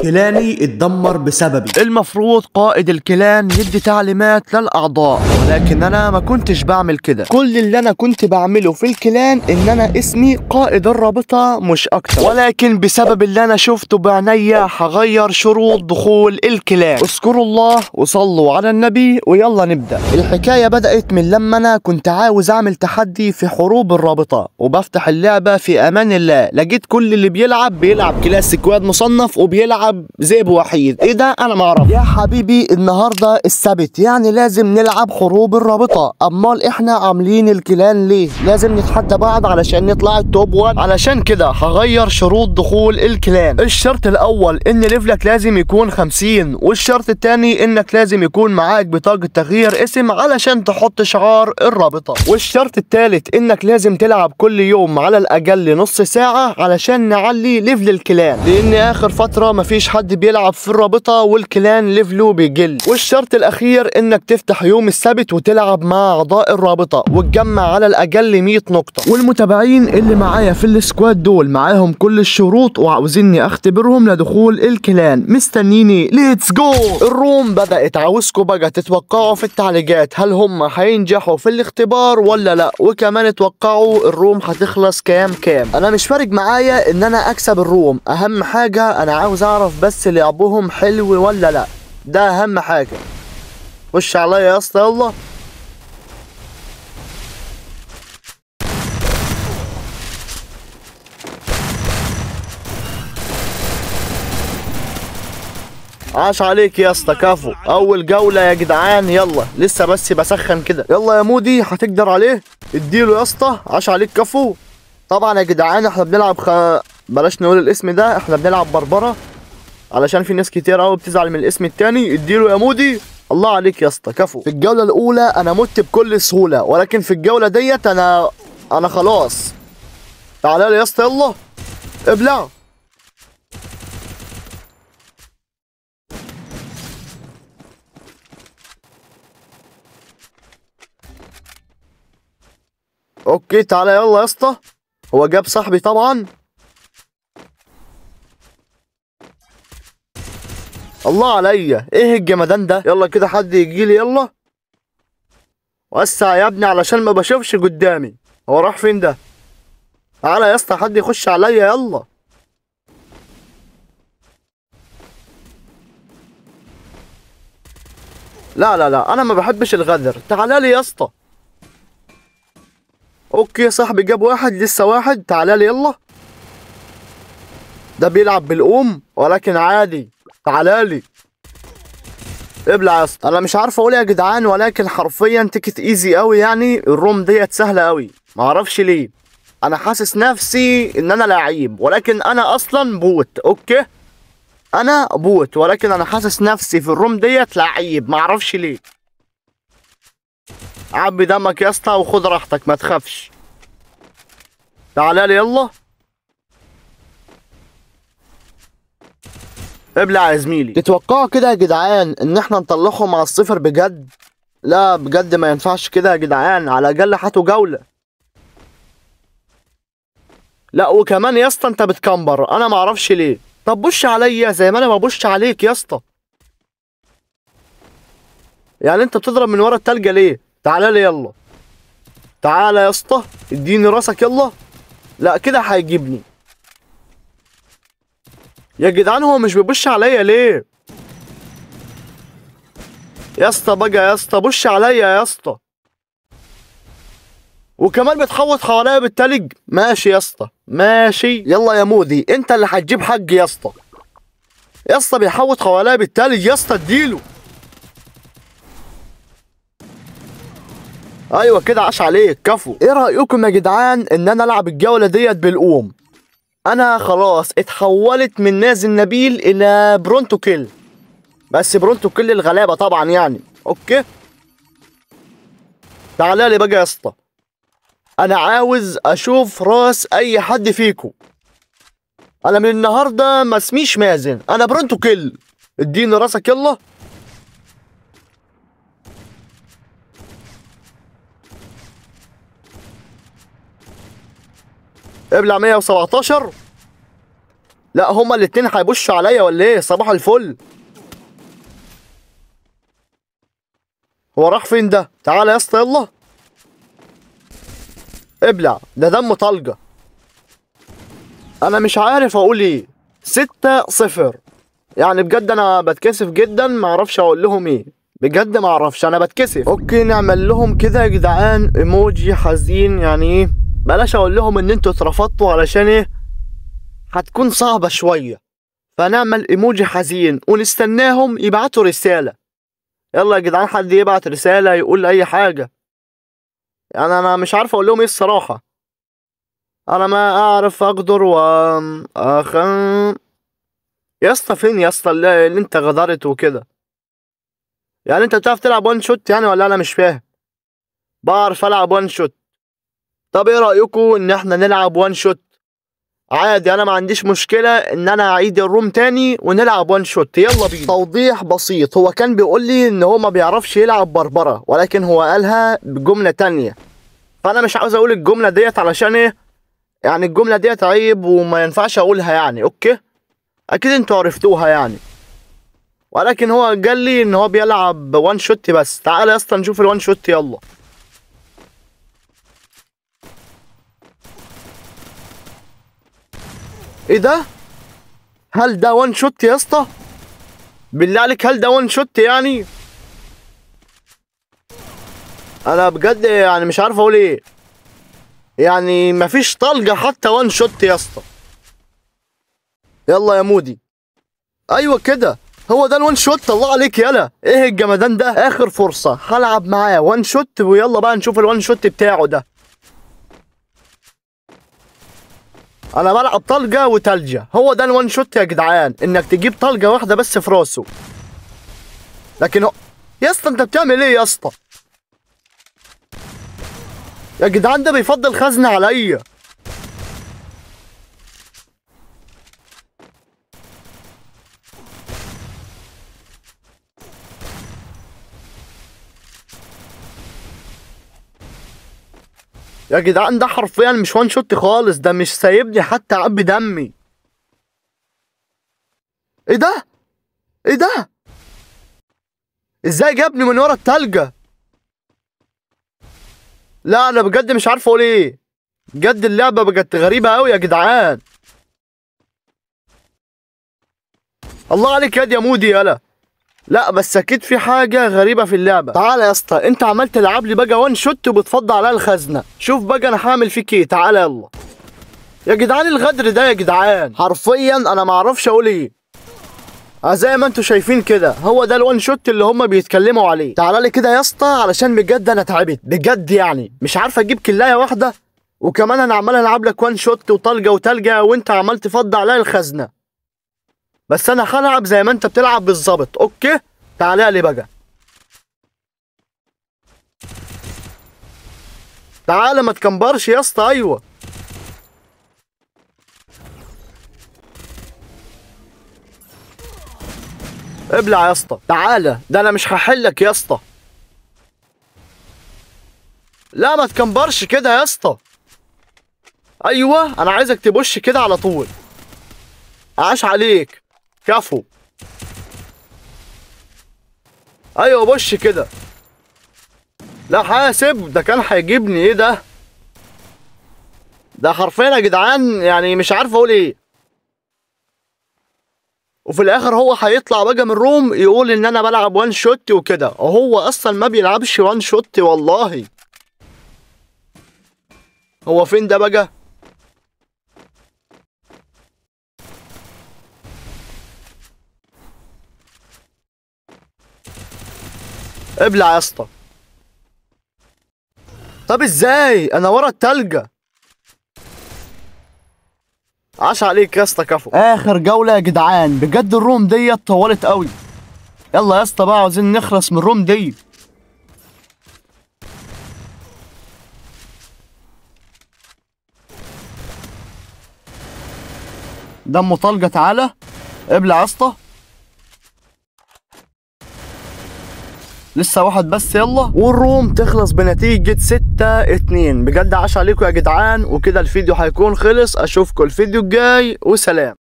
كلاني اتدمر بسببي المفروض قائد الكلان يدي تعليمات للأعضاء ولكن أنا ما كنتش بعمل كده كل اللي أنا كنت بعمله في الكلان إن أنا اسمي قائد الرابطة مش أكتر ولكن بسبب اللي أنا شفته بعينيا هغير شروط دخول الكلان اذكروا الله وصلوا على النبي ويلا نبدأ الحكاية بدأت من لما أنا كنت عاوز أعمل تحدي في حروب الرابطة وبفتح اللعبة في أمان الله لقيت كل اللي بيلعب بيلعب كلاس سكواد مصنف وبيلعب ذئب وحيد ايه ده انا ما اعرف يا حبيبي النهارده السبت يعني لازم نلعب حروب الرابطه امال احنا عاملين الكلان ليه لازم نتحدى بعض علشان نطلع التوب 1 علشان كده هغير شروط دخول الكلان الشرط الاول ان ليفلك لازم يكون 50 والشرط الثاني انك لازم يكون معاك بطاقه تغيير اسم علشان تحط شعار الرابطه والشرط الثالث انك لازم تلعب كل يوم على الاقل نص ساعه علشان نعلي ليفل الكلان لان اخر فتره مفيش حد بيلعب في الرابطه والكلان ليفله بيقل والشرط الاخير انك تفتح يوم السبت وتلعب مع اعضاء الرابطه وتجمع على الاقل 100 نقطه والمتابعين اللي معايا في السكواد دول معاهم كل الشروط وعاوزيني اختبرهم لدخول الكلان مستنيني ليتس جو الروم بدات عاوزكم بقى تتوقعوا في التعليقات هل هم هينجحوا في الاختبار ولا لا وكمان توقعوا الروم هتخلص كام كام انا مش فارق معايا ان انا اكسب الروم اهم حاجه انا عاوز اعرف بس لعبهم حلو ولا لا ده اهم حاجه خش عليا يا اسطى يلا عاش عليك يا اسطى كفو اول جوله يا جدعان يلا لسه بس بسخن كده يلا يا مودي هتقدر عليه اديله يا اسطى عاش عليك كفو طبعا يا جدعان احنا بنلعب خ... بلاش نقول الاسم ده احنا بنلعب بربره علشان في ناس كتير قوي بتزعل من الاسم التاني اديله يا مودي الله عليك يا اسطى كفو في الجوله الاولى انا مت بكل سهوله ولكن في الجوله ديت انا انا خلاص تعالى لي يا اسطى يلا ابلع اوكي تعالى يلا يا اسطى هو جاب صاحبي طبعا الله عليا ايه الجمدان ده يلا كده حد يجي لي يلا وسع يا ابني علشان ما بشوفش قدامي هو راح فين ده تعالى يا اسطى حد يخش عليا يلا لا لا لا انا ما بحبش الغدر تعالى لي يا اسطى اوكي يا صاحبي جاب واحد لسه واحد تعالى لي يلا ده بيلعب بالأم ولكن عادي تعالى لي ابلع يا اسطى انا مش عارف اقول يا جدعان ولكن حرفيا تيكت ايزي قوي يعني الروم ديت سهله قوي ما اعرفش ليه انا حاسس نفسي ان انا لعيب ولكن انا اصلا بوت اوكي انا بوت ولكن انا حاسس نفسي في الروم ديت لعيب ما اعرفش ليه عبي دمك يا اسطى وخد راحتك ما تخافش تعالى لي يلا ابلع يا زميلي تتوقعوا كده يا جدعان ان احنا نطلعهم على الصفر بجد لا بجد ما ينفعش كده يا جدعان على الاقل هاتوا جوله لا وكمان يا اسطى انت بتكمبر انا ما اعرفش ليه طب بش عليا زي ما انا ببش عليك يا اسطى يعني انت بتضرب من ورا التلجه ليه تعالى لي يلا تعالى يا اسطى اديني راسك يلا لا كده هيجيبني يا جدعان هو مش بيبش عليا ليه يا اسطى بقى يا اسطى بش عليا يا اسطى وكمان بتحوط حواليا بالتلج ماشي يا اسطى ماشي يلا يا مودي انت اللي هتجيب حق يا اسطى يا اسطى بيحوط حواليا بالتلج يا اسطى اديله ايوه كده عاش عليك كفو ايه رايكم يا جدعان ان انا العب الجوله ديت بالقوم انا خلاص اتحولت من نازل نبيل الى برونتو كيل بس برونتو كيل الغلابه طبعا يعني اوكي تعالى لي بقى يا اسطى انا عاوز اشوف راس اي حد فيكم انا من النهارده ما اسميش مازن انا برونتو كيل اديني راسك يلا ابلع 117 لا هما الاتنين هيبشوا عليا ولا ايه صباح الفل هو راح فين ده تعالى يا اسطى يلا ابلع ده دم طلقه انا مش عارف اقول ايه ستة صفر يعني بجد انا بتكسف جدا ما اعرفش اقول لهم ايه بجد ما اعرفش انا بتكسف اوكي نعمل لهم كده يا جدعان ايموجي حزين يعني ايه بلاش اقول لهم ان انتوا اترفضتوا علشان ايه هتكون صعبة شوية فنعمل ايموجي حزين ونستناهم يبعتوا رسالة يلا يا جدعان حد يبعت رسالة يقول اي حاجة يعني انا مش عارف اقول لهم ايه الصراحة انا ما اعرف اقدر و أخ... يا اسطى فين يا اسطى اللي اللي انت غدرت وكده يعني انت بتعرف تلعب وان شوت يعني ولا انا مش فاهم بعرف العب وان شوت طب ايه رايكم ان احنا نلعب وان شوت عادي انا ما عنديش مشكله ان انا اعيد الروم تاني ونلعب وان شوت يلا بينا توضيح بسيط هو كان بيقول لي ان هو ما بيعرفش يلعب بربره ولكن هو قالها بجمله تانية فانا مش عاوز اقول الجمله ديت علشان ايه يعني الجمله ديت عيب وما ينفعش اقولها يعني اوكي اكيد انتوا عرفتوها يعني ولكن هو قال لي ان هو بيلعب وان شوت بس تعالى يا اسطى نشوف الوان شوت يلا ايه ده هل ده وان شوت يا اسطى بالله عليك هل ده وان شوت يعني انا بجد يعني مش عارف اقول ايه يعني مفيش طلقه حتى وان شوت يا اسطى يلا يا مودي ايوه كده هو ده الوان شوت الله عليك يلا ايه الجمدان ده اخر فرصه هلعب معاه وان شوت ويلا بقى نشوف الوان شوت بتاعه ده انا بلعب طلقه وتلجه هو ده الوان شوت يا جدعان انك تجيب طلقه واحده بس في راسه لكن هو يا اسطى انت بتعمل ايه يا اسطى يا جدعان ده بيفضل خزنه عليا يا جدعان ده حرفيا مش وان شوت خالص ده مش سايبني حتى اعبي دمي ايه ده ايه ده ازاي جابني من ورا التلجة لا انا بجد مش عارف اقول ايه بجد اللعبة بجد غريبة قوي يا جدعان الله عليك يا دي يا مودي يالا لا بس اكيد في حاجه غريبه في اللعبه تعالى يا اسطى انت عمال تلعب لي بقى وان شوت وبتفضي عليا الخزنه شوف بقى انا هعمل فيك ايه تعالى يلا يا جدعان الغدر ده يا جدعان حرفيا انا ما اعرفش اقول ايه اه زي ما انتوا شايفين كده هو ده الوان شوت اللي هم بيتكلموا عليه تعالى لي كده يا اسطى علشان بجد انا تعبت بجد يعني مش عارف اجيب كلايه واحده وكمان انا عمال العب لك وان شوت وطلقه وتلجه وانت عمال تفضي عليا الخزنه بس انا هلعب زي ما انت بتلعب بالظبط اوكي تعالى لي بقى تعالى ما تكمبرش يا اسطى ايوه ابلع يا اسطى تعالى ده انا مش هحلك يا اسطى لا ما تكمبرش كده يا اسطى ايوه انا عايزك تبش كده على طول عاش عليك كفو ايوه بش كده لا حاسب ده كان هيجيبني ايه ده ده حرفيا يا جدعان يعني مش عارف اقول ايه وفي الاخر هو هيطلع بقى من الروم يقول ان انا بلعب وان شوت وكده وهو اصلا ما بيلعبش وان شوت والله هو فين ده بقى ابلع يا اسطى طب ازاي انا ورا التلجة عاش عليك يا اسطى كفو اخر جولة يا جدعان بجد الروم ديت طولت قوي يلا يا اسطى بقى عاوزين نخلص من الروم دي دم طلقة تعالى ابلع يا اسطى لسه واحد بس يلا والروم تخلص بنتيجة 6 2 بجد عاش عليكم يا جدعان وكده الفيديو هيكون خلص اشوفكم الفيديو الجاي وسلام